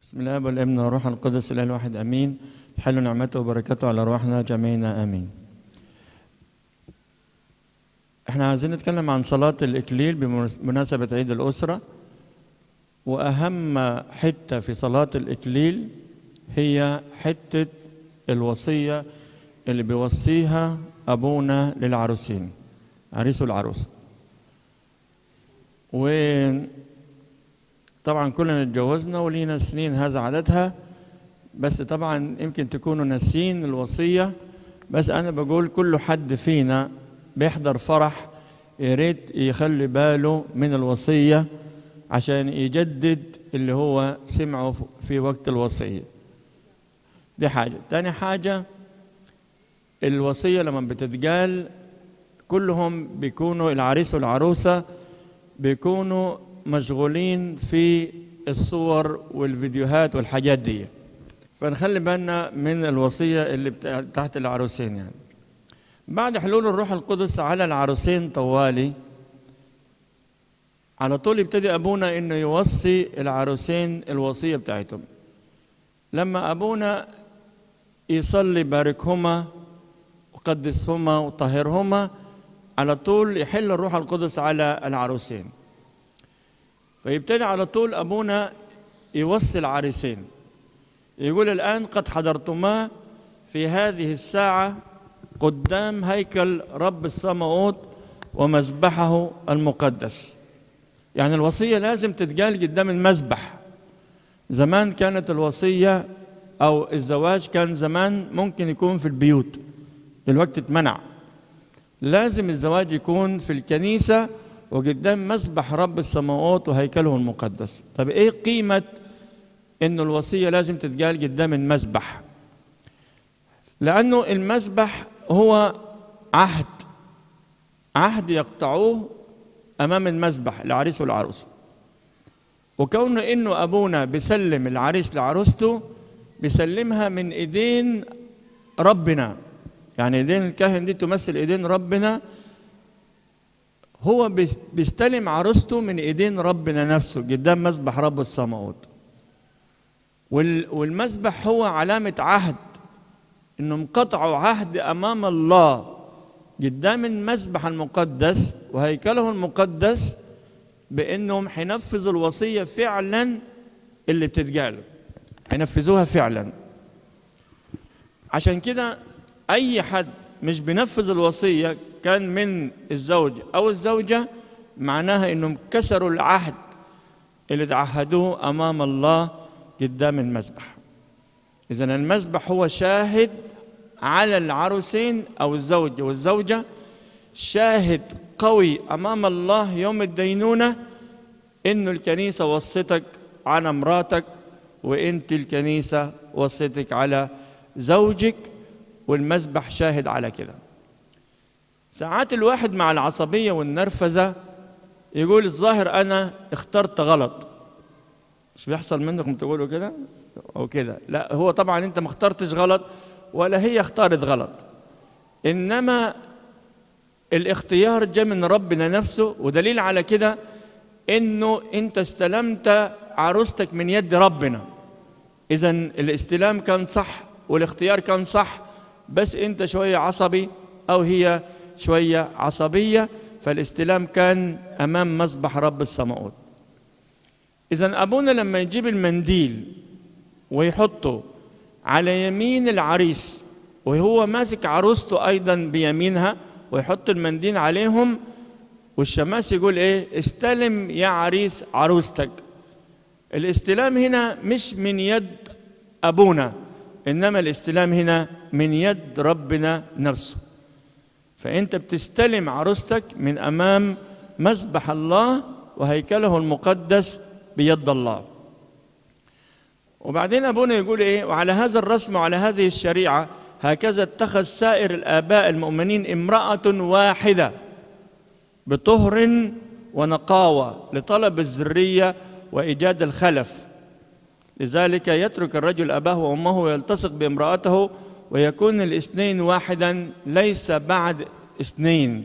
بسم الله والابن والروح القدس الاله الواحد امين حل نعمته وبركاته على ارواحنا جميعنا امين احنا عايزين نتكلم عن صلاة الإكليل بمناسبة عيد الأسرة وأهم حتة في صلاة الإكليل هي حتة الوصية اللي بيوصيها أبونا للعروسين عريس والعروسة وطبعا كلنا اتجوزنا ولينا سنين هذا عددها بس طبعا يمكن تكونوا ناسين الوصية بس أنا بقول كل حد فينا بيحضر فرح يا ريت يخلي باله من الوصية عشان يجدد اللي هو سمعه في وقت الوصية دي حاجة تاني حاجة الوصية لما بتتقال كلهم بيكونوا العريس والعروسة بيكونوا مشغولين في الصور والفيديوهات والحاجات دي فنخلي بالنا من الوصية اللي تحت العروسين يعني بعد حلول الروح القدس على العروسين طوالي على طول يبتدي أبونا إنه يوصي العروسين الوصية بتاعتهم لما أبونا يصلي باركهما وقدسهما وطهرهما على طول يحل الروح القدس على العروسين فيبتدي على طول أبونا يوصي العريسين يقول الآن قد حضرتما في هذه الساعة قدام هيكل رب السماوات ومذبحه المقدس يعني الوصية لازم تتقال قدام المذبح زمان كانت الوصية أو الزواج كان زمان ممكن يكون في البيوت دلوقتي اتمنع لازم الزواج يكون في الكنيسة وقدام مذبح رب السماوات وهيكله المقدس طب ايه قيمة انه الوصية لازم تتقال قدام المذبح لأنه المذبح هو عهد عهد يقطعوه أمام المذبح العريس والعروسة وكون إنه أبونا بيسلم العريس لعروسته بيسلمها من إيدين ربنا يعني إيدين الكاهن دي تمثل إيدين ربنا هو بيستلم عروسته من إيدين ربنا نفسه قدام مذبح رب السماوات والمذبح هو علامة عهد انهم قطعوا عهد امام الله قدام المذبح المقدس وهيكله المقدس بانهم حينفذوا الوصيه فعلا اللي بتتقال حينفذوها فعلا عشان كده اي حد مش بينفذ الوصيه كان من الزوج او الزوجه معناها انهم كسروا العهد اللي تعهدوه امام الله قدام المذبح إذا المذبح هو شاهد على العروسين أو الزوج والزوجة شاهد قوي أمام الله يوم الدينونة إنه الكنيسة وصتك على مراتك وإنت الكنيسة وصتك على زوجك والمذبح شاهد على كده ساعات الواحد مع العصبية والنرفزة يقول الظاهر أنا اخترت غلط مش بيحصل منكم تقولوا كده او كده لا هو طبعا انت ما اخترتش غلط ولا هي اختارت غلط انما الاختيار جاء من ربنا نفسه ودليل على كده انه انت استلمت عروستك من يد ربنا اذا الاستلام كان صح والاختيار كان صح بس انت شويه عصبي او هي شويه عصبيه فالاستلام كان امام مذبح رب السماوات اذا ابونا لما يجيب المنديل ويحطه على يمين العريس وهو ماسك عروسته ايضا بيمينها ويحط المنديل عليهم والشماس يقول ايه استلم يا عريس عروستك الاستلام هنا مش من يد ابونا انما الاستلام هنا من يد ربنا نفسه فانت بتستلم عروستك من امام مذبح الله وهيكله المقدس بيد الله وبعدين ابونا يقول ايه وعلى هذا الرسم وعلى هذه الشريعه هكذا اتخذ سائر الاباء المؤمنين امراه واحده بطهر ونقاوه لطلب الذريه وايجاد الخلف لذلك يترك الرجل اباه وامه ويلتصق بامراته ويكون الاثنين واحدا ليس بعد اثنين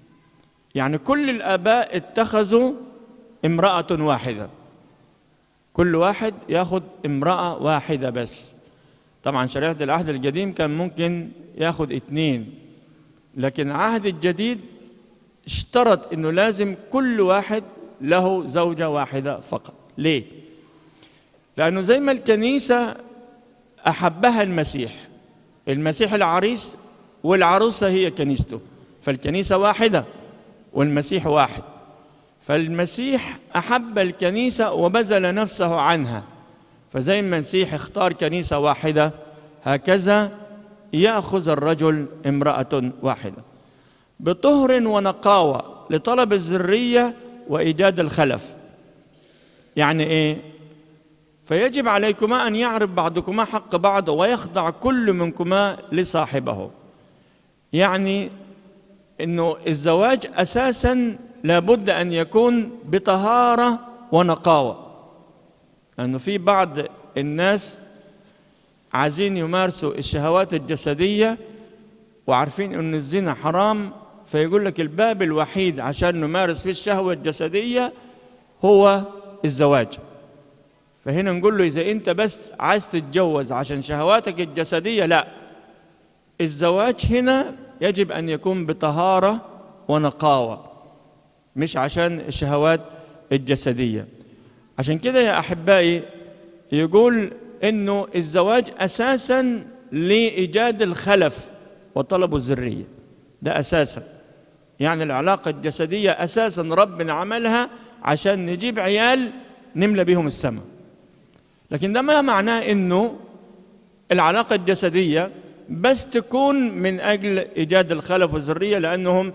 يعني كل الاباء اتخذوا امراه واحده كل واحد ياخد امرأة واحدة بس طبعا شريعة العهد القديم كان ممكن ياخد اتنين لكن العهد الجديد اشترط انه لازم كل واحد له زوجة واحدة فقط ليه؟ لأنه زي ما الكنيسة أحبها المسيح المسيح العريس والعروسة هي كنيسته فالكنيسة واحدة والمسيح واحد فالمسيح أحب الكنيسة وبذل نفسه عنها فزي ما المسيح اختار كنيسة واحدة هكذا يأخذ الرجل امرأة واحدة بطهر ونقاوة لطلب الذرية وإيجاد الخلف يعني إيه؟ فيجب عليكما أن يعرف بعضكما حق بعض ويخضع كل منكما لصاحبه يعني انه الزواج اساسا لابد ان يكون بطهاره ونقاوه لانه في بعض الناس عايزين يمارسوا الشهوات الجسديه وعارفين ان الزنا حرام فيقول لك الباب الوحيد عشان نمارس فيه الشهوه الجسديه هو الزواج فهنا نقول له اذا انت بس عايز تتجوز عشان شهواتك الجسديه لا الزواج هنا يجب ان يكون بطهاره ونقاوه مش عشان الشهوات الجسديه عشان كده يا احبائي يقول انه الزواج اساسا لايجاد الخلف وطلب الذريه ده اساسا يعني العلاقه الجسديه اساسا ربنا عملها عشان نجيب عيال نملى بيهم السماء لكن ده ما معناه انه العلاقه الجسديه بس تكون من اجل ايجاد الخلف والذريه لانهم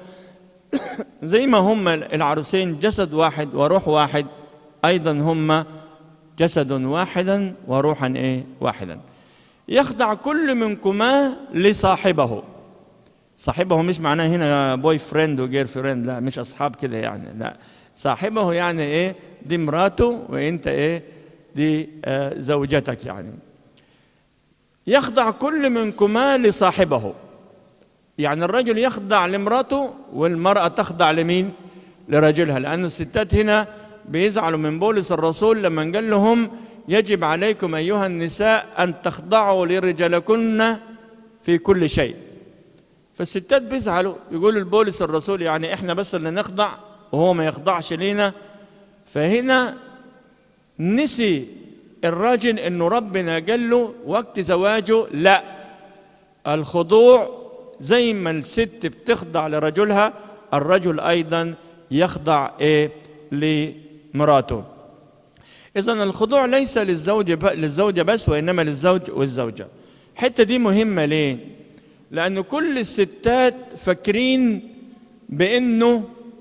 زي ما هم العروسين جسد واحد وروح واحد ايضا هم جسد واحدا وروحا ايه واحدا يخضع كل منكما لصاحبه صاحبه مش معناه هنا بوي فريند وجير فريند لا مش اصحاب كده يعني لا صاحبه يعني ايه دي مراته وانت ايه دي آه زوجتك يعني يخضع كل منكما لصاحبه يعني الرجل يخضع لمراته والمرأة تخضع لمين لرجلها لأن الستات هنا بيزعلوا من بولس الرسول لما قال لهم يجب عليكم أيها النساء أن تخضعوا لرجالكن في كل شيء فالستات بيزعلوا يقولوا لبولس الرسول يعني احنا بس اللي نخضع وهو ما يخضعش لينا فهنا نسي الراجل انه ربنا قال له وقت زواجه لا الخضوع زي ما الست بتخضع لرجلها الرجل ايضا يخضع ايه لمراته اذا الخضوع ليس للزوج ب... للزوجه بس وانما للزوج والزوجه الحته دي مهمه ليه لانه كل الستات فاكرين بانه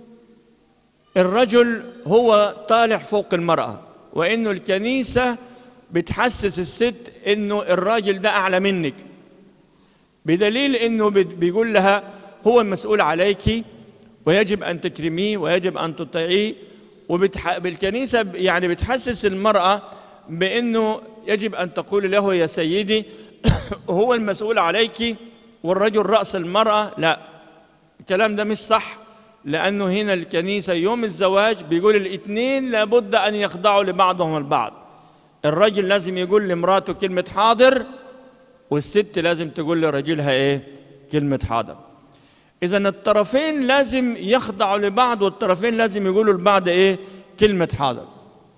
الرجل هو طالع فوق المراه وانه الكنيسه بتحسس الست انه الراجل ده اعلى منك بدليل انه بيقول لها هو المسؤول عليك ويجب ان تكرميه ويجب ان تطيعيه وبالكنيسه يعني بتحسس المراه بانه يجب ان تقول له يا سيدي هو المسؤول عليك والرجل راس المراه لا الكلام ده مش صح لانه هنا الكنيسه يوم الزواج بيقول الاثنين لابد ان يخضعوا لبعضهم البعض الرجل لازم يقول لمراته كلمه حاضر والست لازم تقول لرجلها ايه كلمه حاضر اذا الطرفين لازم يخضعوا لبعض والطرفين لازم يقولوا لبعض ايه كلمه حاضر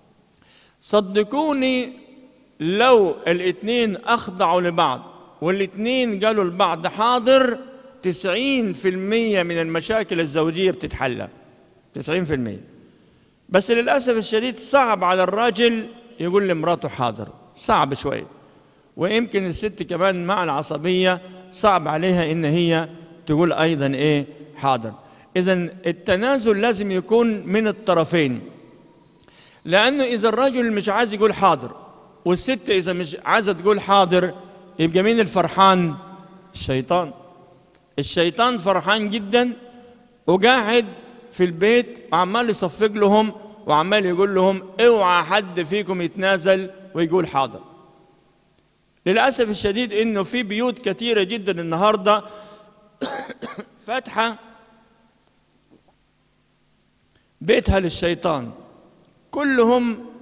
صدقوني لو الاثنين اخضعوا لبعض والاثنين قالوا لبعض حاضر تسعين في المية من المشاكل الزوجية بتتحل تسعين في المية بس للأسف الشديد صعب على الراجل يقول لمراته حاضر صعب شوي ويمكن الست كمان مع العصبية صعب عليها إن هي تقول أيضا إيه حاضر إذا التنازل لازم يكون من الطرفين لأنه إذا الرجل مش عايز يقول حاضر والست إذا مش عايزة تقول حاضر يبقى مين الفرحان الشيطان الشيطان فرحان جدا وقاعد في البيت وعمال يصفق لهم وعمال يقول لهم اوعى حد فيكم يتنازل ويقول حاضر للأسف الشديد انه في بيوت كثيرة جدا النهاردة فاتحة بيتها للشيطان كلهم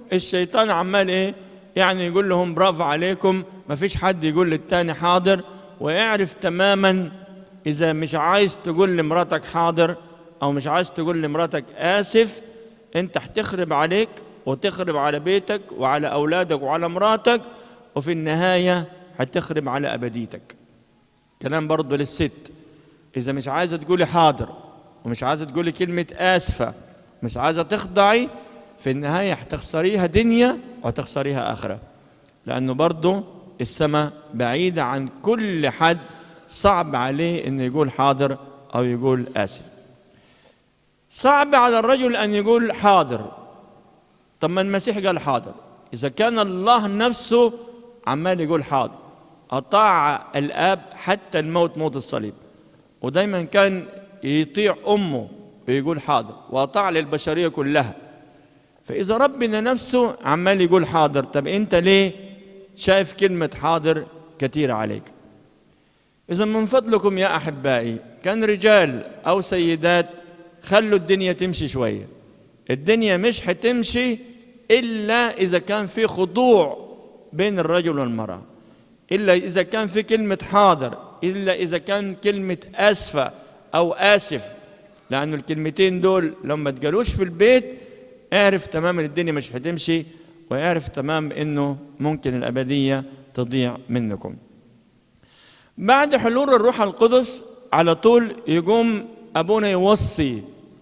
الشيطان عمال ايه يعني يقول لهم برافو عليكم ما فيش حد يقول للتاني حاضر ويعرف تماما اذا مش عايز تقول لمراتك حاضر او مش عايز تقول لمراتك اسف انت هتخرب عليك وتخرب على بيتك وعلى اولادك وعلى مراتك وفي النهايه هتخرب على ابديتك كلام برضه للست اذا مش عايزه تقولي حاضر ومش عايزه تقولي كلمه اسفه مش عايزه تخضعي في النهايه هتخسريها دنيا وهتخسريها اخره لانه برضه السماء بعيده عن كل حد صعب عليه انه يقول حاضر او يقول اسف صعب على الرجل ان يقول حاضر طب ما المسيح قال حاضر اذا كان الله نفسه عمال يقول حاضر اطاع الاب حتى الموت موت الصليب ودايما كان يطيع امه ويقول حاضر واطاع للبشريه كلها فاذا ربنا نفسه عمال يقول حاضر طب انت ليه شايف كلمه حاضر كثيره عليك اذا من فضلكم يا احبائي كان رجال او سيدات خلوا الدنيا تمشي شويه الدنيا مش هتمشي الا اذا كان في خضوع بين الرجل والمراه الا اذا كان في كلمه حاضر الا اذا كان كلمه اسفه او اسف لانه الكلمتين دول لما تقالوش في البيت اعرف تماما الدنيا مش هتمشي واعرف تمام انه ممكن الابديه تضيع منكم بعد حلول الروح القدس على طول يقوم ابونا يوصي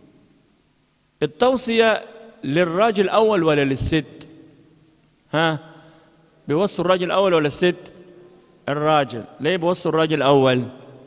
التوصيه للراجل الاول ولا للست ها بيوصوا الراجل الاول ولا الست الراجل ليه بيوصوا الراجل الاول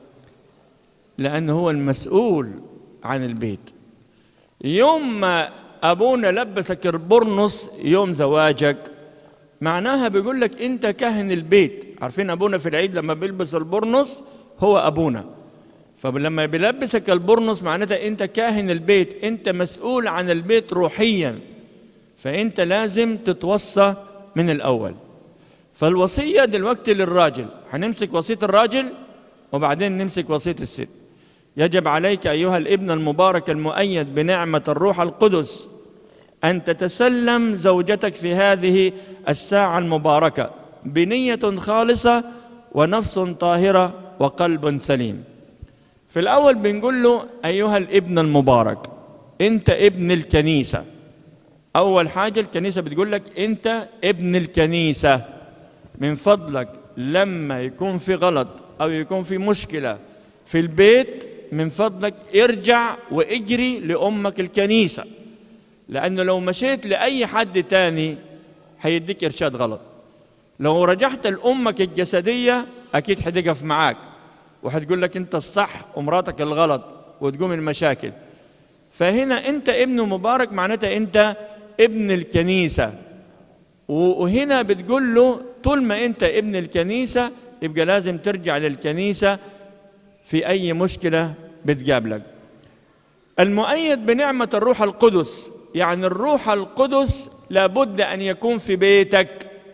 لانه هو المسؤول عن البيت يوم ما ابونا لبسك البرنص يوم زواجك معناها بيقول لك انت كاهن البيت عارفين ابونا في العيد لما بيلبس البرنص هو ابونا فلما بيلبسك البرنص معناتها انت كاهن البيت انت مسؤول عن البيت روحيا فانت لازم تتوصى من الاول فالوصيه دلوقتي للراجل هنمسك وصيه الراجل وبعدين نمسك وصيه الست يجب عليك ايها الابن المبارك المؤيد بنعمه الروح القدس ان تتسلم زوجتك في هذه الساعه المباركه بنيه خالصه ونفس طاهره وقلب سليم في الاول بنقول له ايها الابن المبارك انت ابن الكنيسه اول حاجه الكنيسه بتقول لك انت ابن الكنيسه من فضلك لما يكون في غلط او يكون في مشكله في البيت من فضلك ارجع واجري لامك الكنيسه لانه لو مشيت لاي حد تاني هيديك ارشاد غلط لو رجعت لامك الجسديه اكيد هتقف معاك وهتقول لك انت الصح ومراتك الغلط وتقوم المشاكل فهنا انت ابن مبارك معناتها انت ابن الكنيسه وهنا بتقول له طول ما انت ابن الكنيسه يبقى لازم ترجع للكنيسه في اي مشكله بتقابلك المؤيد بنعمه الروح القدس يعني الروح القدس لابد ان يكون في بيتك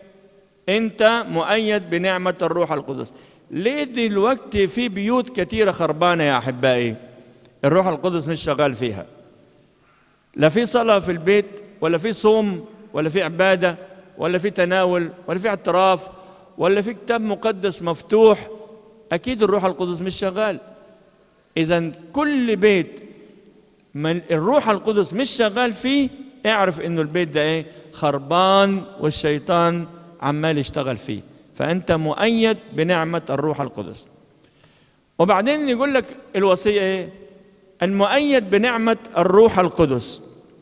انت مؤيد بنعمه الروح القدس ليه دلوقتي في بيوت كثيره خربانه يا احبائي الروح القدس مش شغال فيها لا في صلاه في البيت ولا في صوم ولا في عباده ولا في تناول ولا في اعتراف ولا في كتاب مقدس مفتوح اكيد الروح القدس مش شغال اذا كل بيت من الروح القدس مش شغال فيه اعرف انه البيت ده ايه خربان والشيطان عمال يشتغل فيه فانت مؤيد بنعمه الروح القدس وبعدين يقول لك الوصيه ايه المؤيد بنعمه الروح القدس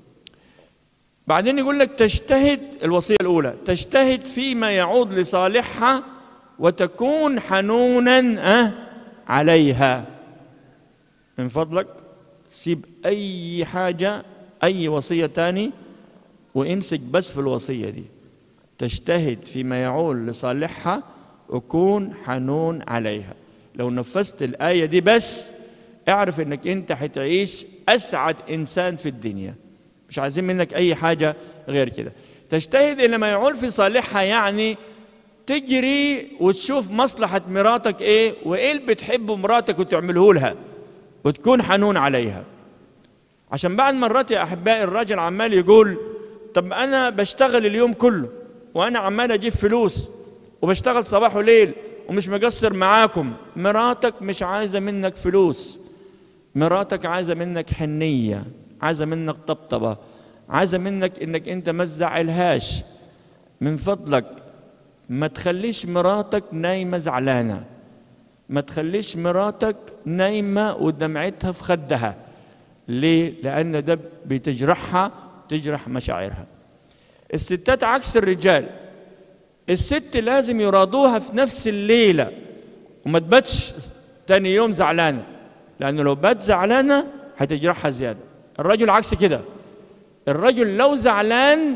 بعدين يقول لك تجتهد الوصيه الاولى تجتهد فيما يعود لصالحها وتكون حنونا أه عليها من فضلك سيب اي حاجه اي وصيه تاني وامسك بس في الوصيه دي تجتهد فيما يعول لصالحها وكون حنون عليها لو نفذت الآية دي بس اعرف انك انت هتعيش اسعد انسان في الدنيا مش عايزين منك اي حاجة غير كده تجتهد الى ما يعول في صالحها يعني تجري وتشوف مصلحة مراتك ايه وايه اللي بتحبه مراتك وتعمله لها وتكون حنون عليها عشان بعد مرات يا احبائي الراجل عمال يقول طب انا بشتغل اليوم كله وانا عمال اجيب فلوس وبشتغل صباح وليل ومش مقصر معاكم مراتك مش عايزه منك فلوس مراتك عايزه منك حنيه عايزه منك طبطبه عايزه منك انك انت ما تزعلهاش من فضلك ما تخليش مراتك نايمه زعلانه ما تخليش مراتك نايمه ودمعتها في خدها ليه لان ده بتجرحها تجرح مشاعرها الستات عكس الرجال الست لازم يراضوها في نفس الليله وما تباتش تاني يوم زعلانه لانه لو بات زعلانه هتجرحها زياده الرجل عكس كده الرجل لو زعلان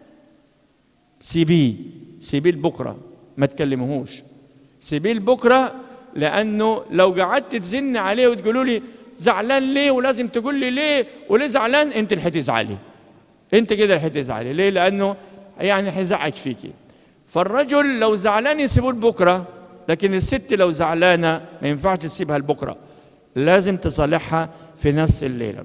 سيبيه سيبيه لبكره ما تكلمهوش سيبيه لبكره لانه لو قعدت تزن عليه وتقولوا لي زعلان ليه ولازم تقول لي ليه وليه زعلان انت اللي هتزعلي انت كده اللي هتزعلي ليه لانه يعني هيزعج فيكي فالرجل لو زعلان يسيبوه لبكره لكن الست لو زعلانه ما ينفعش تسيبها لبكره لازم تصالحها في نفس الليله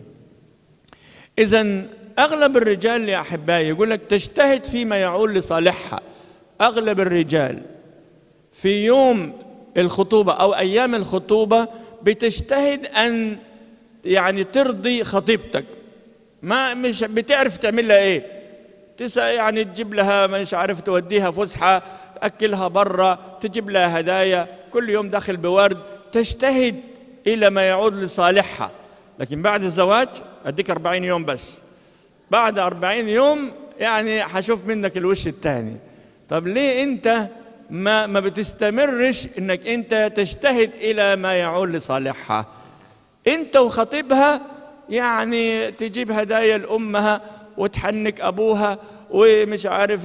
اذا اغلب الرجال يا احبائي يقول لك تجتهد فيما يعول لصالحها اغلب الرجال في يوم الخطوبه او ايام الخطوبه بتجتهد ان يعني ترضي خطيبتك ما مش بتعرف تعمل لها ايه تسا يعني تجيب لها مش عارف توديها فسحه تاكلها برا تجيب لها هدايا كل يوم داخل بورد تجتهد الى ما يعود لصالحها لكن بعد الزواج اديك 40 يوم بس بعد 40 يوم يعني هشوف منك الوش الثاني طب ليه انت ما ما بتستمرش انك انت تجتهد الى ما يعود لصالحها انت وخطيبها يعني تجيب هدايا لامها وتحنك ابوها ومش عارف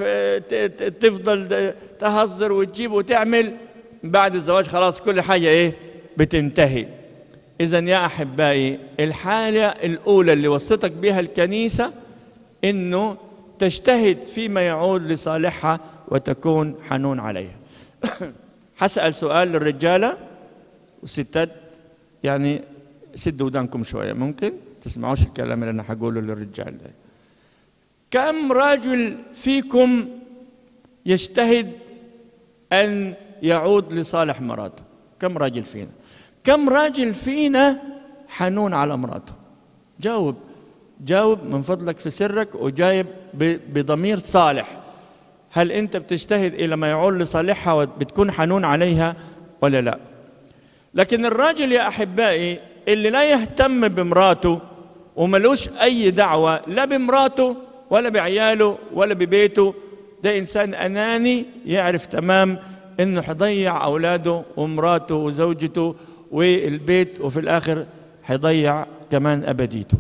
تفضل تهزر وتجيب وتعمل بعد الزواج خلاص كل حاجه ايه بتنتهي اذا يا احبائي الحاله الاولى اللي وصتك بها الكنيسه انه تجتهد فيما يعود لصالحها وتكون حنون عليها حسأل سؤال للرجالة والستات يعني سدوا ودانكم شوية ممكن تسمعوش الكلام اللي أنا هقوله للرجال ده كم رجل فيكم يجتهد أن يعود لصالح مراته كم راجل فينا كم راجل فينا حنون على مراته جاوب جاوب من فضلك في سرك وجايب بضمير صالح هل انت بتجتهد الى ما يعول لصالحها وبتكون حنون عليها ولا لا لكن الراجل يا احبائي اللي لا يهتم بمراته وملوش اي دعوه لا بمراته ولا بعياله ولا ببيته ده انسان اناني يعرف تمام انه حيضيع اولاده ومراته وزوجته والبيت وفي الاخر حيضيع كمان ابديته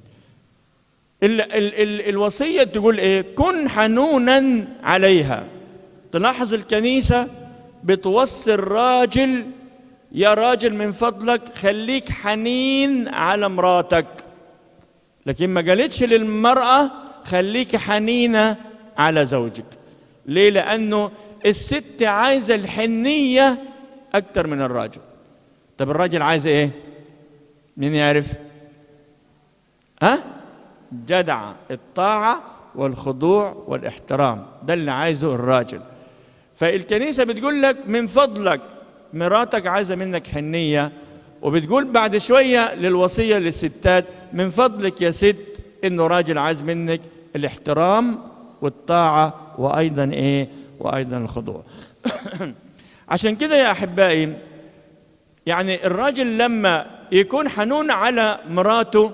ال ال ال الوصيه تقول ايه كن حنونا عليها تلاحظ الكنيسه بتوصي الراجل يا راجل من فضلك خليك حنين على مراتك لكن ما قالتش للمراه خليك حنينه على زوجك ليه لانه الست عايزه الحنيه اكتر من الراجل طب الراجل عايز ايه مين يعرف ها جدع الطاعة والخضوع والاحترام ده اللي عايزه الراجل فالكنيسة بتقول لك من فضلك مراتك عايزة منك حنية وبتقول بعد شوية للوصية للستات من فضلك يا ست انه راجل عايز منك الاحترام والطاعة وايضا ايه وايضا الخضوع عشان كده يا احبائي يعني الراجل لما يكون حنون على مراته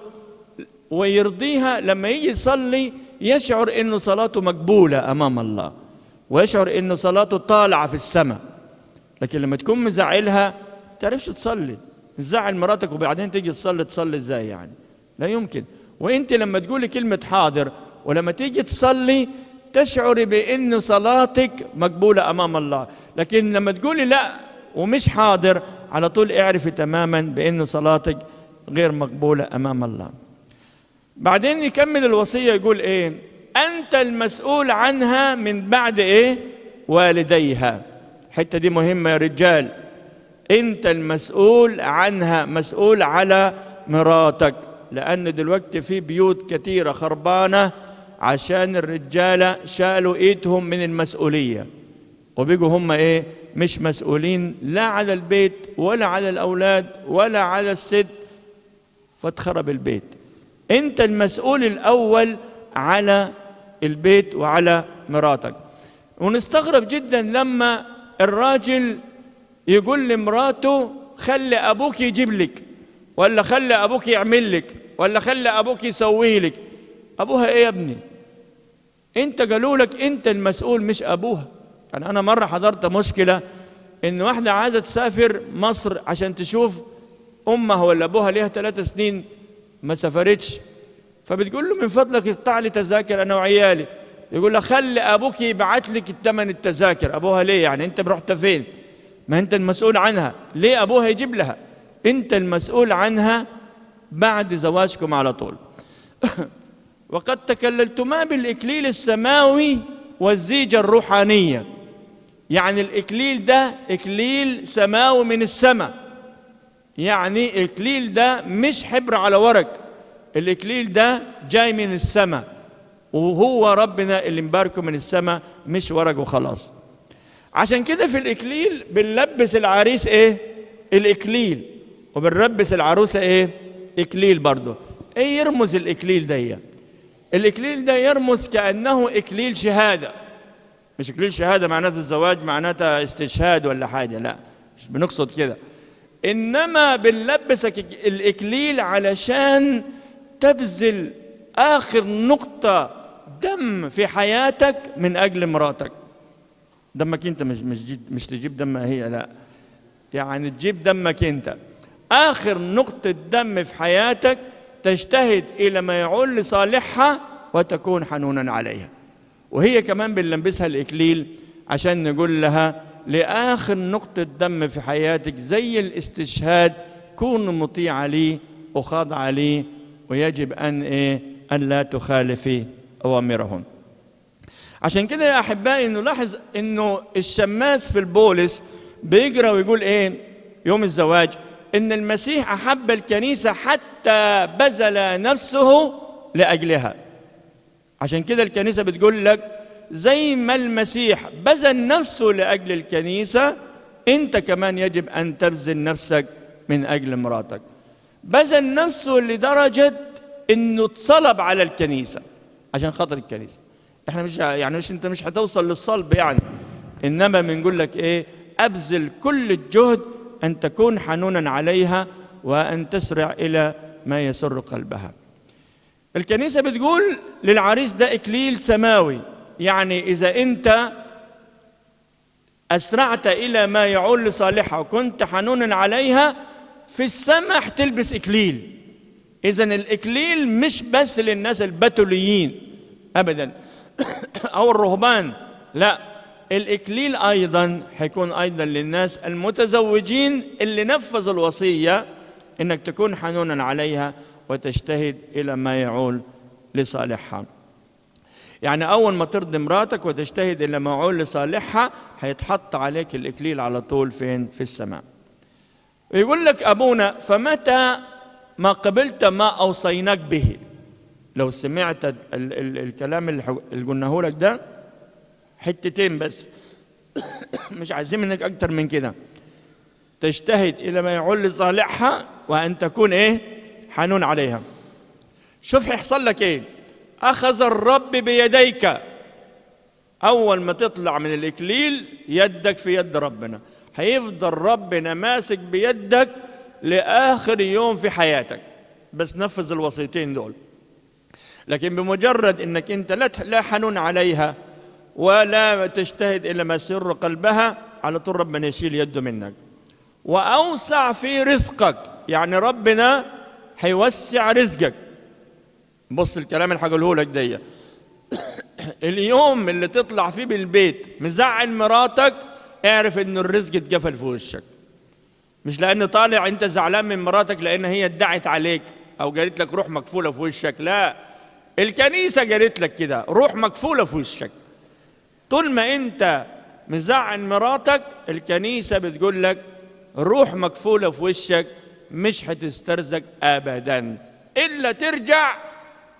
ويرضيها لما يجي يصلي يشعر انه صلاته مقبوله امام الله ويشعر انه صلاته طالعه في السماء لكن لما تكون مزعلها تعرفش تصلي تزعل مراتك وبعدين تيجي تصلي تصلي ازاي يعني لا يمكن وانت لما تقولي كلمه حاضر ولما تيجي تصلي تشعري بانه صلاتك مقبوله امام الله لكن لما تقولي لا ومش حاضر على طول اعرفي تماما بانه صلاتك غير مقبوله امام الله بعدين يكمل الوصية يقول إيه أنت المسؤول عنها من بعد إيه والديها الحتة دي مهمة يا رجال أنت المسؤول عنها مسؤول على مراتك لأن دلوقتي في بيوت كثيرة خربانة عشان الرجالة شالوا ايدهم من المسؤولية وبيجوا هم ايه مش مسؤولين لا على البيت ولا على الأولاد ولا على الست فاتخرب البيت انت المسؤول الأول على البيت وعلى مراتك ونستغرب جدا لما الراجل يقول لمراته خلي ابوك يجيب لك ولا خلي ابوك يعمل لك ولا خلي ابوك يسوي لك ابوها ايه يا ابني انت قالوا لك انت المسؤول مش ابوها يعني انا مره حضرت مشكله ان واحده عايزه تسافر مصر عشان تشوف امها ولا ابوها ليها ثلاث سنين ما سافرتش فبتقول له من فضلك اقطع لي تذاكر انا وعيالي يقول لها خلي ابوك يبعت لك الثمن التذاكر ابوها ليه يعني انت رحت فين ما انت المسؤول عنها ليه ابوها يجيب لها انت المسؤول عنها بعد زواجكم على طول وقد تكللتما بالاكليل السماوي والزيجه الروحانيه يعني الاكليل ده اكليل سماوي من السماء يعني الاكليل ده مش حبر على ورق الاكليل ده جاي من السماء وهو ربنا اللي مباركه من السماء مش ورق وخلاص عشان كده في الاكليل بنلبس العريس ايه الاكليل وبنلبس العروسه ايه اكليل برضه ايه يرمز الاكليل ده الاكليل ده يرمز كانه اكليل شهاده مش اكليل شهاده معناتها الزواج معناتها استشهاد ولا حاجه لا مش بنقصد كده انما بنلبسك الاكليل علشان تبذل اخر نقطه دم في حياتك من اجل مراتك دمك انت مش مش مش تجيب دمها هي لا يعني تجيب دمك انت اخر نقطه دم في حياتك تجتهد الى ما يعول لصالحها وتكون حنونا عليها وهي كمان بنلبسها الاكليل عشان نقول لها لاخر نقطه دم في حياتك زي الاستشهاد كون مطيعه لي وخاضعه لي ويجب ان ايه ان لا تخالفي اوامرهم عشان كده يا احبائي نلاحظ انه الشماس في البولس بيقرا ويقول ايه يوم الزواج ان المسيح احب الكنيسه حتى بذل نفسه لاجلها عشان كده الكنيسه بتقول لك زي ما المسيح بذل نفسه لاجل الكنيسه انت كمان يجب ان تبذل نفسك من اجل مراتك بذل نفسه لدرجه انه اتصلب على الكنيسه عشان خاطر الكنيسه احنا مش يعني مش انت مش هتوصل للصلب يعني انما بنقول لك ايه ابذل كل الجهد ان تكون حنونا عليها وان تسرع الى ما يسر قلبها الكنيسه بتقول للعريس ده اكليل سماوي يعني اذا انت اسرعت الى ما يعول لصالحها وكنت حنونا عليها في السماء تلبس اكليل اذا الاكليل مش بس للناس البتوليين ابدا او الرهبان لا الاكليل ايضا حيكون ايضا للناس المتزوجين اللي نفذوا الوصيه انك تكون حنونا عليها وتجتهد الى ما يعول لصالحها يعني اول ما ترضي مراتك وتجتهد الى ما يعول لصالحها هيتحط عليك الاكليل على طول فين في السماء يقول لك ابونا فمتى ما قبلت ما اوصيناك به لو سمعت ال ال الكلام اللي قلناه لك ده حتتين بس مش عايزين منك اكتر من كده تجتهد الى ما يعول لصالحها وان تكون ايه حنون عليها شوف هيحصل لك ايه اخذ الرب بيديك اول ما تطلع من الاكليل يدك في يد ربنا هيفضل ربنا ماسك بيدك لاخر يوم في حياتك بس نفذ الوصيتين دول لكن بمجرد انك انت لا لا حنون عليها ولا تجتهد الا ما سر قلبها على طول ربنا يشيل يده منك واوسع في رزقك يعني ربنا هيوسع رزقك بص الكلام اللي هقوله لك دي اليوم اللي تطلع فيه بالبيت مزعل مراتك اعرف ان الرزق اتقفل في وشك مش لان طالع انت زعلان من مراتك لان هي ادعت عليك او قالت لك روح مكفوله في وشك لا الكنيسه قالت لك كده روح مكفوله في وشك طول ما انت مزعل مراتك الكنيسه بتقول لك روح مكفوله في وشك مش هتسترزق ابدا الا ترجع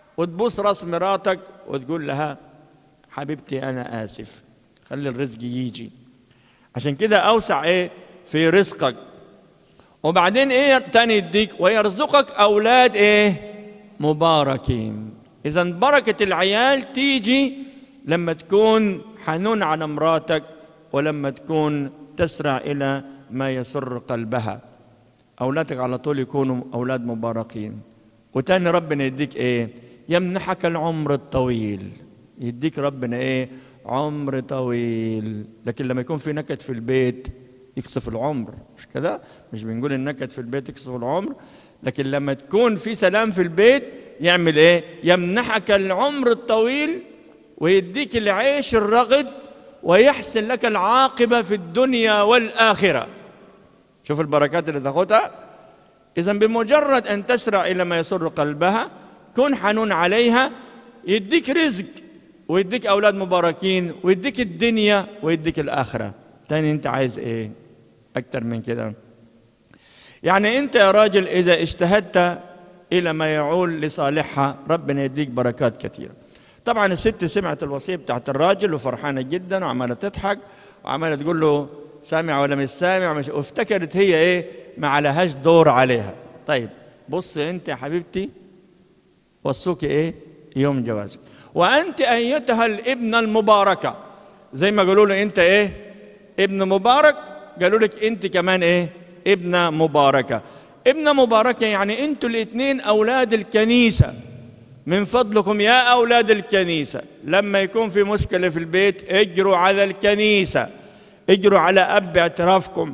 وتبوس راس مراتك وتقول لها حبيبتي انا اسف خلي الرزق يجي عشان كده اوسع ايه في رزقك وبعدين ايه تاني يديك ويرزقك اولاد ايه مباركين اذا بركه العيال تيجي لما تكون حنون على مراتك ولما تكون تسرع الى ما يسر قلبها اولادك على طول يكونوا اولاد مباركين وتاني ربنا يديك ايه يمنحك العمر الطويل يديك ربنا ايه عمر طويل لكن لما يكون في نكد في البيت يكسف العمر مش كده مش بنقول النكد في البيت يكسف العمر لكن لما تكون في سلام في البيت يعمل ايه يمنحك العمر الطويل ويديك العيش الرغد ويحسن لك العاقبه في الدنيا والاخره شوف البركات اللي تاخدها اذا بمجرد ان تسرع الى ما يسر قلبها كن حنون عليها يديك رزق ويديك اولاد مباركين ويديك الدنيا ويديك الاخره تاني انت عايز ايه اكتر من كده يعني انت يا راجل اذا اجتهدت الى ما يعول لصالحها ربنا يديك بركات كثيره طبعا الست سمعت الوصيه بتاعت الراجل وفرحانه جدا وعماله تضحك وعماله تقول له سامع ولا مش سامع مش وافتكرت هي ايه ما عليهاش دور عليها طيب بص انت يا حبيبتي وصوك ايه يوم جوازك وانت ايتها الابنه المباركه زي ما قالوا له انت ايه ابن مبارك قالوا لك انت كمان ايه ابنه مباركه ابنه مباركه يعني انتوا الاثنين اولاد الكنيسه من فضلكم يا اولاد الكنيسه لما يكون في مشكله في البيت اجروا على الكنيسه اجروا على اب اعترافكم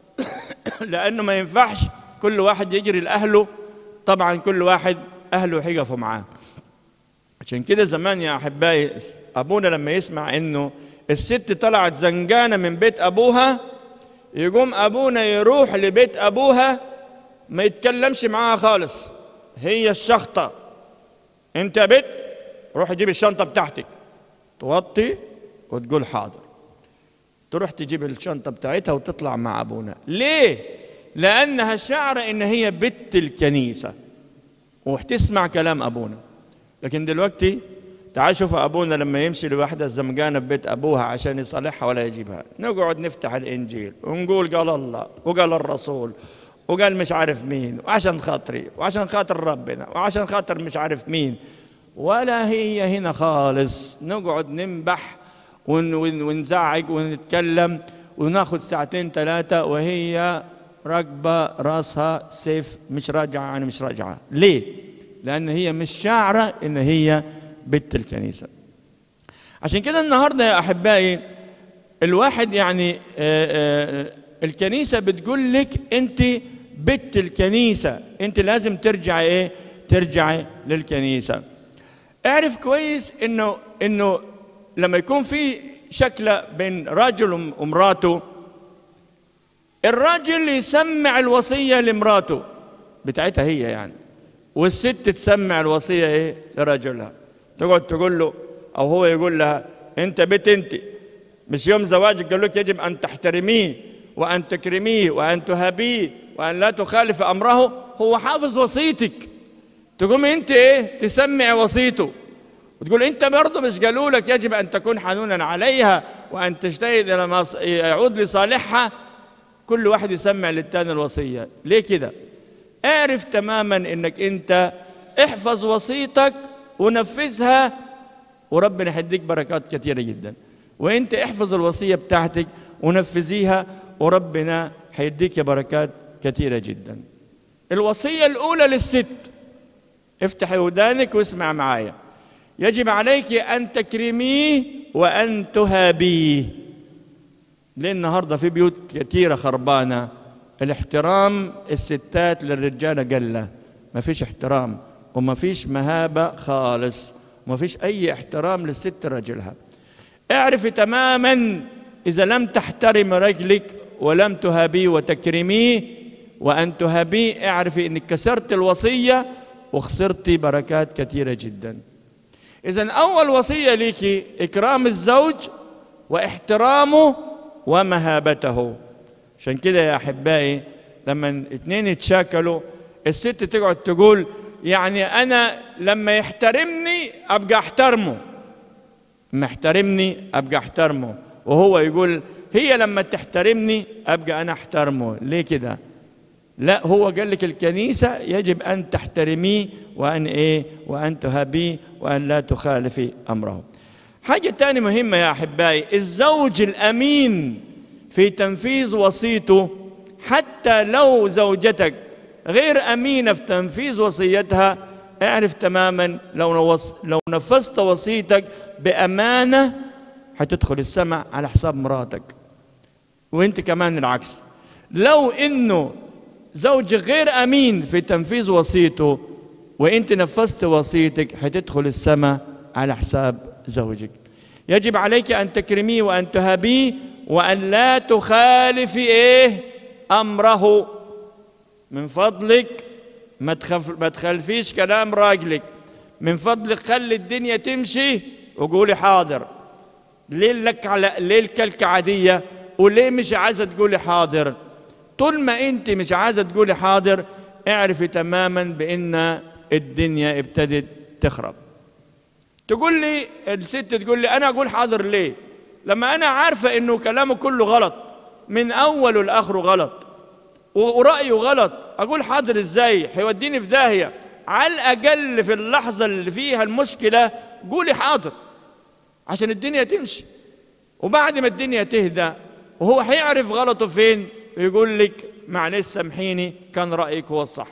لانه ما ينفعش كل واحد يجري لاهله طبعا كل واحد اهله حيقفوا معاه عشان كده زمان يا احبائي ابونا لما يسمع انه الست طلعت زنجانه من بيت ابوها يقوم ابونا يروح لبيت ابوها ما يتكلمش معاها خالص هي الشخطه انت يا بيت روح جيب الشنطه بتاعتك توطي وتقول حاضر تروح تجيب الشنطه بتاعتها وتطلع مع ابونا ليه لانها شعره ان هي بنت الكنيسه وتسمع كلام ابونا لكن دلوقتي تعال شوف ابونا لما يمشي لواحده الزمجانه في بيت ابوها عشان يصالحها ولا يجيبها نقعد نفتح الانجيل ونقول قال الله وقال الرسول وقال مش عارف مين وعشان خاطري وعشان خاطر ربنا وعشان خاطر مش عارف مين ولا هي هنا خالص نقعد ننبح ون ون ونزعج ونتكلم وناخد ساعتين ثلاثة وهي راكبة راسها سيف مش راجعة أنا مش راجعة ليه؟ لأن هي مش شاعرة إن هي بنت الكنيسة عشان كده النهاردة يا أحبائي الواحد يعني آآ آآ الكنيسة بتقول لك أنت بنت الكنيسة أنت لازم ترجعي إيه؟ ترجعي للكنيسة اعرف كويس إنه إنه لما يكون في شكلة بين راجل ومراته الراجل يسمع الوصية لمراته بتاعتها هي يعني والست تسمع الوصية ايه لرجلها تقعد تقول له او هو يقول لها انت بيت انت مش يوم زواجك قال لك يجب ان تحترميه وان تكرميه وان تهابيه وان لا تخالف امره هو حافظ وصيتك تقوم انت ايه تسمع وصيته وتقول انت برضه مش قالوا لك يجب ان تكون حنونا عليها وان تجتهد الى ما يعود لصالحها كل واحد يسمع للتاني الوصيه ليه كده اعرف تماما انك انت احفظ وصيتك ونفذها وربنا هيديك بركات كثيره جدا وانت احفظ الوصيه بتاعتك ونفذيها وربنا هيديك بركات كثيره جدا الوصيه الاولى للست افتحي ودانك واسمع معايا يجب عليك ان تكرميه وان تهابيه ليه النهارده في بيوت كثيره خربانه الاحترام الستات للرجاله قله ما فيش احترام وما فيش مهابه خالص وما فيش اي احترام للست رجلها اعرفي تماما اذا لم تحترم رجلك ولم تهابيه وتكرميه وان تهابيه اعرفي انك كسرت الوصيه وخسرتي بركات كثيره جدا اذا اول وصيه ليكي اكرام الزوج واحترامه ومهابته عشان كده يا احبائي لما اتنين يتشاكلوا الست تقعد تقول يعني انا لما يحترمني ابقى احترمه محترمني ابقى احترمه وهو يقول هي لما تحترمني ابقى انا احترمه ليه كده لا هو قال لك الكنيسة يجب أن تحترميه وأن إيه وأن تهابيه وأن لا تخالفي أمره حاجة تانية مهمة يا أحبائي الزوج الأمين في تنفيذ وصيته حتى لو زوجتك غير أمينة في تنفيذ وصيتها اعرف تماما لو نوص لو نفذت وصيتك بأمانة هتدخل السماء على حساب مراتك وانت كمان العكس لو انه زوج غير امين في تنفيذ وصيته وانت نفذت وصيتك هتدخل السماء على حساب زوجك يجب عليك ان تكرميه وان تهابيه وان لا تخالفي ايه امره من فضلك ما تخف ما تخالفيش كلام راجلك من فضلك خلي الدنيا تمشي وقولي حاضر ليه لك على ليه الكلكة عادية وليه مش عايزة تقولي حاضر طول ما انت مش عايزة تقولي حاضر اعرفي تماما بان الدنيا ابتدت تخرب تقول لي الست تقول لي انا اقول حاضر ليه لما انا عارفة انه كلامه كله غلط من اوله لاخره غلط ورأيه غلط اقول حاضر ازاي هيوديني في داهية على الاقل في اللحظة اللي فيها المشكلة قولي حاضر عشان الدنيا تمشي وبعد ما الدنيا تهدى وهو هيعرف غلطه فين ويقول لك معلش سامحيني كان رأيك هو الصح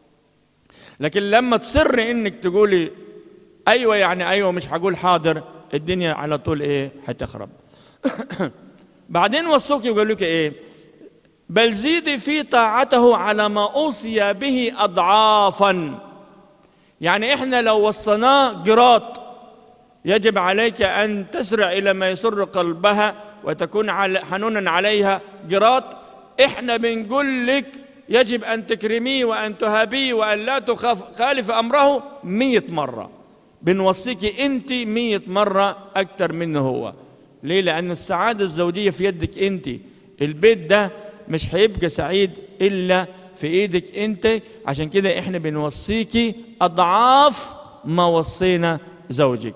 لكن لما تصر انك تقولي ايوه يعني ايوه مش هقول حاضر الدنيا على طول ايه هتخرب بعدين وصوك يقول لك ايه بل زيدي في طاعته على ما اوصي به اضعافا يعني احنا لو وصيناه قراط يجب عليك أن تسرع إلى ما يسر قلبها وتكون حنونا عليها قراط إحنا بنقول لك يجب أن تكرميه وأن تهابيه وأن لا تخالف أمره مية مرة بنوصيك أنت مية مرة أكثر منه هو ليه؟ لأن السعادة الزوجية في يدك أنت البيت ده مش هيبقى سعيد إلا في إيدك أنت عشان كده إحنا بنوصيك أضعاف ما وصينا زوجك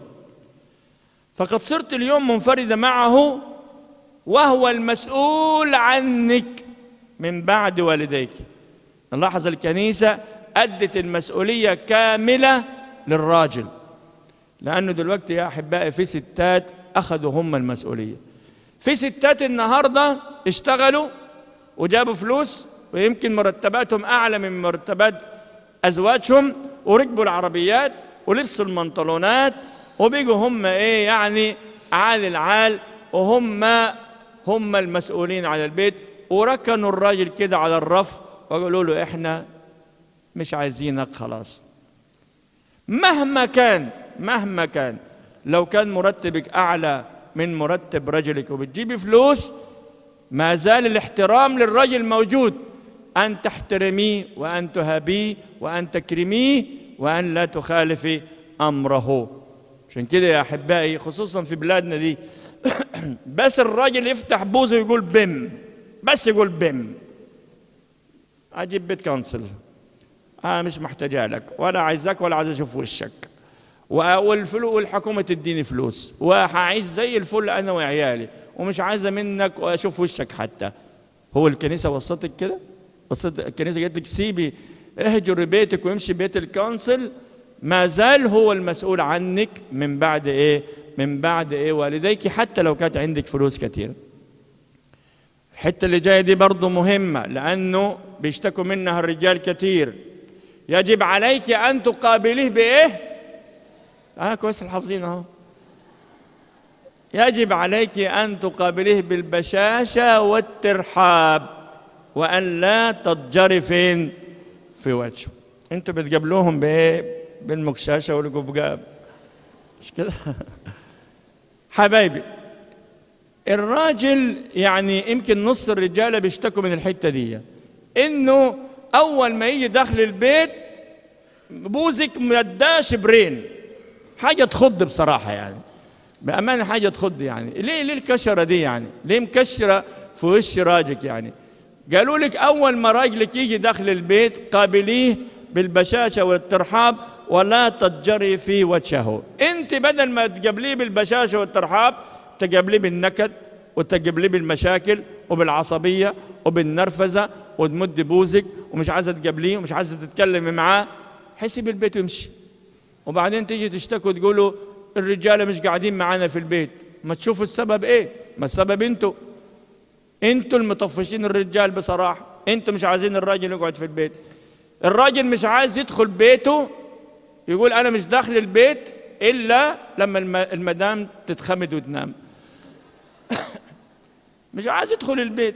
فقد صرت اليوم منفردة معه وهو المسؤول عنك من بعد والديك نلاحظ الكنيسة أدت المسؤولية كاملة للراجل لأنه دلوقتي يا أحبائي في ستات أخذوا هم المسؤولية في ستات النهاردة اشتغلوا وجابوا فلوس ويمكن مرتباتهم أعلى من مرتبات أزواجهم وركبوا العربيات ولبسوا المنطلونات وبيجوا هم ايه يعني عال العال وهم هم المسؤولين على البيت وركنوا الراجل كده على الرف وقالوا له احنا مش عايزينك خلاص مهما كان مهما كان لو كان مرتبك اعلى من مرتب رجلك وبتجيبي فلوس ما زال الاحترام للرجل موجود ان تحترميه وان تهابيه وان تكرميه وان لا تخالفي امره عشان كده يا احبائي خصوصا في بلادنا دي بس الراجل يفتح بوزه ويقول بم بس يقول بم اجيب بيت كونسل انا مش محتاجه لك ولا عايزك ولا عايز اشوف وشك والفلوس والحكومه تديني فلوس وهعيش زي الفل انا وعيالي ومش عايزه منك واشوف وشك حتى هو الكنيسه وصتك كده وصت الكنيسه قالت لك سيبي اهجري بيتك وامشي بيت الكونسل ما زال هو المسؤول عنك من بعد ايه من بعد ايه والديك حتى لو كانت عندك فلوس كثير الحته اللي جايه دي برضه مهمه لانه بيشتكوا منها الرجال كثير يجب عليك ان تقابليه بايه اه كويس الحافظين اهو يجب عليك ان تقابليه بالبشاشه والترحاب وان لا تضجرفين في وجهه انتوا بتقابلوهم بايه بالمكشاشه والقبقاب مش كده حبايبي الراجل يعني يمكن نص الرجاله بيشتكوا من الحته دي انه اول ما يجي داخل البيت بوزك مداش برين حاجه تخض بصراحه يعني بامانه حاجه تخض يعني ليه ليه الكشره دي يعني ليه مكشره في وش راجلك يعني قالوا لك اول ما راجلك يجي داخل البيت قابليه بالبشاشة والترحاب ولا تتجري في وجهه انت بدل ما تقابليه بالبشاشة والترحاب تقابليه بالنكد وتقابليه بالمشاكل وبالعصبية وبالنرفزة وتمد بوزك ومش عايزة تقابليه ومش عايزة تتكلمي معاه حسب البيت ويمشي وبعدين تيجي تشتكوا تقولوا الرجاله مش قاعدين معانا في البيت ما تشوفوا السبب ايه ما السبب انتوا انتوا المطفشين الرجال بصراحه انتوا مش عايزين الراجل يقعد في البيت الراجل مش عايز يدخل بيته يقول انا مش داخل البيت الا لما الم- المدام تتخمد وتنام مش عايز يدخل البيت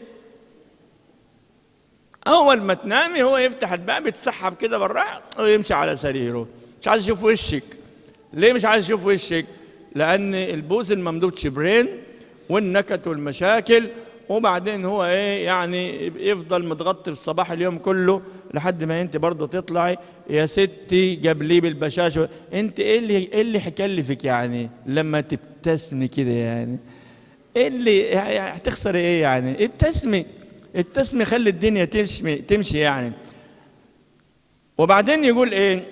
اول ما تنامي هو يفتح الباب يتسحب كده بالراحه ويمشي على سريره مش عايز يشوف وشك ليه مش عايز يشوف وشك لان البوز الممدود شبرين والنكت والمشاكل وبعدين هو ايه يعني يفضل متغطي في الصباح اليوم كله لحد ما انت برضه تطلعي يا ستي جابليه بالبشاشه انت ايه اللي ايه اللي هيكلفك يعني لما تبتسمي كده يعني ايه اللي يعني هتخسري ايه يعني ابتسمي ابتسمي خلي الدنيا تمشي تمشي يعني وبعدين يقول ايه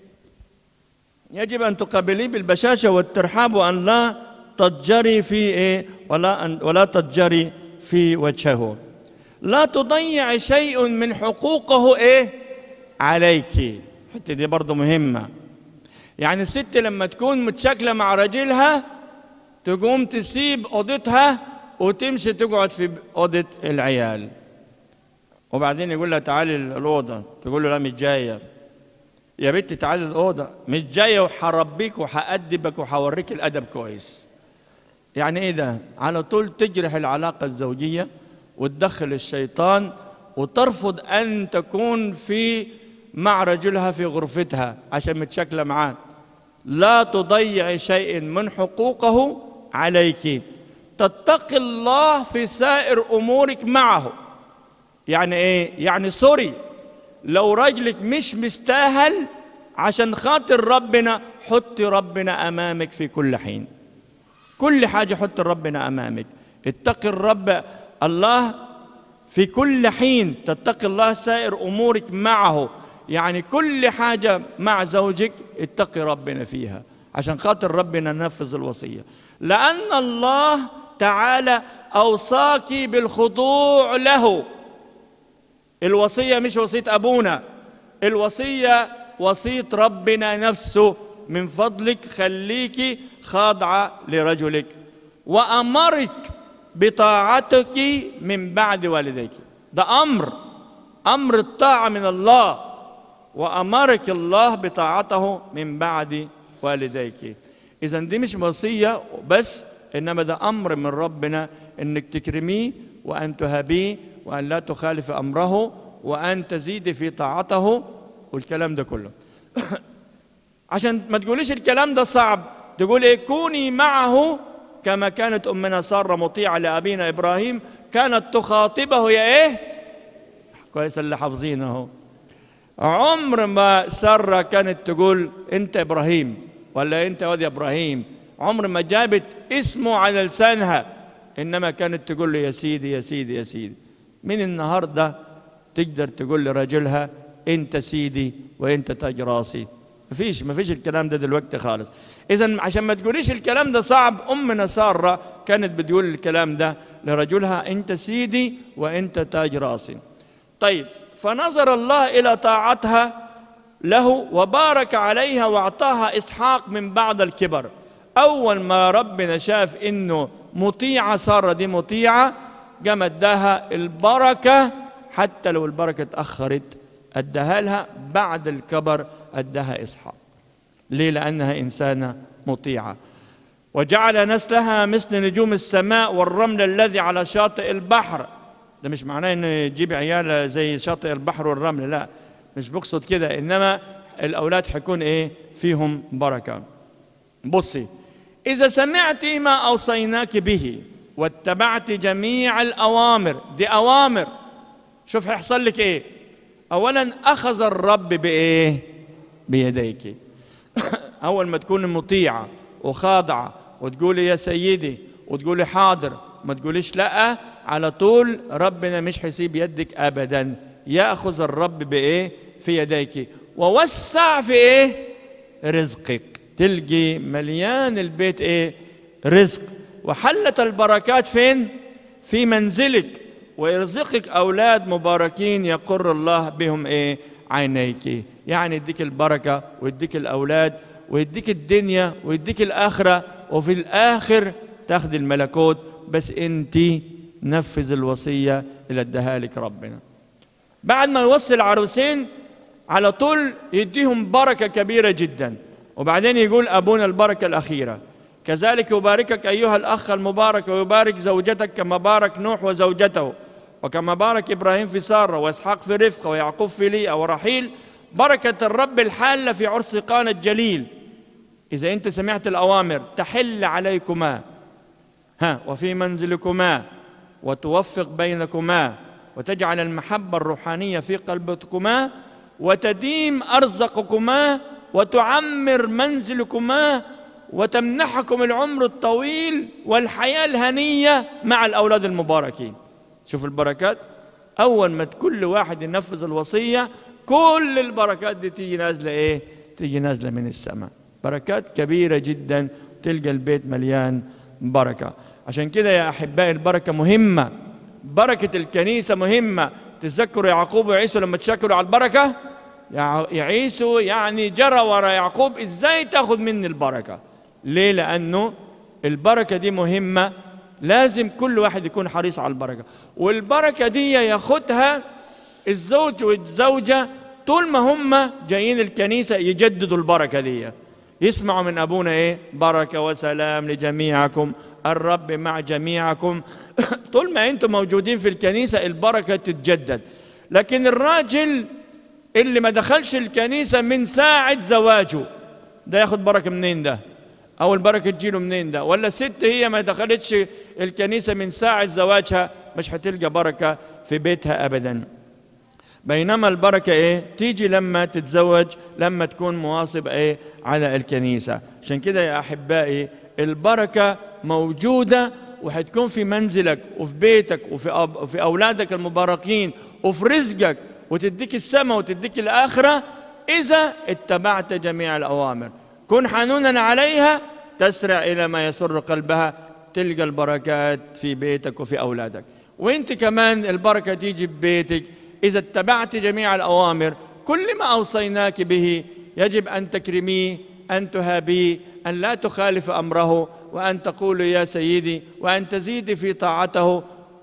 يجب ان تقابليه بالبشاشه والترحاب وان لا تضجري في ايه ولا أن ولا تضجري في وجهه لا تضيع شيء من حقوقه ايه عليك الحته دي برضه مهمه يعني الست لما تكون متشاكله مع راجلها تقوم تسيب اوضتها وتمشي تقعد في اوضه العيال وبعدين يقول لها تعالي الاوضه تقول له لا مش جايه يا بنتي تعالي الاوضه مش جايه وحربيك وحأدبك وحوريك الادب كويس يعني ايه ده على طول تجرح العلاقه الزوجيه وتدخل الشيطان وترفض ان تكون في مع رجلها في غرفتها عشان متشكله معاه لا تضيع شيء من حقوقه عليك تتقي الله في سائر امورك معه يعني ايه يعني سوري لو راجلك مش مستاهل عشان خاطر ربنا حطي ربنا امامك في كل حين كل حاجه حطي ربنا امامك اتقي الرب الله في كل حين تتقي الله سائر امورك معه يعني كل حاجه مع زوجك اتقي ربنا فيها عشان خاطر ربنا ننفذ الوصيه لان الله تعالى اوصاك بالخضوع له الوصيه مش وصيه ابونا الوصيه وصيه ربنا نفسه من فضلك خليكي خاضعه لرجلك وامرك بطاعتك من بعد والديك ده امر امر الطاعه من الله وامرك الله بطاعته من بعد والديك اذا دي مش وصيه بس انما ده امر من ربنا انك تكرميه وان تهابيه وان لا تخالف امره وان تزيدي في طاعته والكلام ده كله عشان ما تقوليش الكلام ده صعب تقول ايه كوني معه كما كانت امنا ساره مطيعه لابينا ابراهيم كانت تخاطبه يا ايه كويس اللي حافظينه عمر ما ساره كانت تقول انت ابراهيم ولا انت واد يا ابراهيم عمر ما جابت اسمه على لسانها انما كانت تقول له يا سيدي يا سيدي يا سيدي من النهارده تقدر تقول لرجلها انت سيدي وانت تاج راسي مفيش مفيش الكلام ده دلوقتي خالص اذا عشان ما تقوليش الكلام ده صعب امنا ساره كانت بتقول الكلام ده لرجلها انت سيدي وانت تاج راسي طيب فنظر الله الى طاعتها له وبارك عليها واعطاها اسحاق من بعد الكبر اول ما ربنا شاف انه مطيعه ساره دي مطيعه قام اداها البركه حتى لو البركه اتاخرت اداها لها بعد الكبر اداها اسحاق ليه لانها انسانه مطيعه وجعل نسلها مثل نجوم السماء والرمل الذي على شاطئ البحر ده مش معناه انه يجيب عيال زي شاطئ البحر والرمل لا مش بقصد كده انما الاولاد حيكون ايه فيهم بركه بصي اذا سمعت ما اوصيناك به واتبعت جميع الاوامر دي اوامر شوف هيحصل لك ايه اولا اخذ الرب بايه بيديك اول ما تكوني مطيعه وخاضعه وتقولي يا سيدي وتقولي حاضر ما تقوليش لا على طول ربنا مش هيسيب يدك ابدا ياخذ الرب بايه في يديك ووسع في ايه رزقك تلقي مليان البيت ايه رزق وحلت البركات فين في منزلك ويرزقك اولاد مباركين يقر الله بهم ايه عينيك يعني يديك البركه ويديك الاولاد ويديك الدنيا ويديك الاخره وفي الاخر تاخذ الملكوت بس انت نفذ الوصيه اللي اداها لك ربنا بعد ما يوصي العروسين على طول يديهم بركه كبيره جدا وبعدين يقول ابونا البركه الاخيره كذلك يباركك ايها الاخ المبارك ويبارك زوجتك كما بارك نوح وزوجته وكما بارك ابراهيم في ساره واسحاق في رفقه ويعقوب في ليئه ورحيل بركه الرب الحاله في عرس قانا الجليل اذا انت سمعت الاوامر تحل عليكما ها وفي منزلكما وتوفق بينكما وتجعل المحبه الروحانيه في قلبكما وتديم ارزقكما وتعمر منزلكما وتمنحكم العمر الطويل والحياه الهنيه مع الاولاد المباركين شوف البركات اول ما كل واحد ينفذ الوصيه كل البركات دي تيجي نازله ايه تيجي نازله من السماء بركات كبيره جدا تلقى البيت مليان بركه عشان كده يا احبائي البركه مهمه بركه الكنيسه مهمه تذكروا يعقوب وعيسو لما تشكروا على البركه يا عيسو يعني جرى ورا يعقوب ازاي تاخذ مني البركه ليه لانه البركه دي مهمه لازم كل واحد يكون حريص على البركه والبركه دي ياخدها الزوج والزوجه طول ما هم جايين الكنيسه يجددوا البركه دي يسمعوا من ابونا ايه بركه وسلام لجميعكم الرب مع جميعكم طول ما انتم موجودين في الكنيسه البركه تتجدد لكن الراجل اللي ما دخلش الكنيسه من ساعه زواجه ده ياخد بركه منين ده او البركه تجيله منين ده ولا ست هي ما دخلتش الكنيسه من ساعه زواجها مش هتلقى بركه في بيتها ابدا بينما البركه ايه تيجي لما تتزوج لما تكون مواظب ايه على الكنيسه عشان كده يا احبائي البركه موجوده وهتكون في منزلك وفي بيتك وفي أب... في اولادك المباركين وفي رزقك وتديك السماء وتديك الاخره اذا اتبعت جميع الاوامر كن حنونا عليها تسرع الى ما يسر قلبها تلقى البركات في بيتك وفي اولادك وانت كمان البركه تيجي ببيتك اذا اتبعت جميع الاوامر كل ما اوصيناك به يجب ان تكرميه ان تهابيه ان لا تخالف امره وان تقول يا سيدي وان تزيدي في طاعته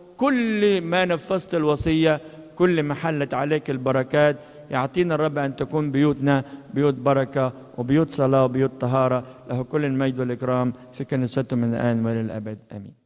كل ما نفذت الوصيه كل ما حلت عليك البركات يعطينا الرب أن تكون بيوتنا بيوت بركة وبيوت صلاة وبيوت طهارة له كل المجد والإكرام في كنيسته من الآن وإلى الأبد آمين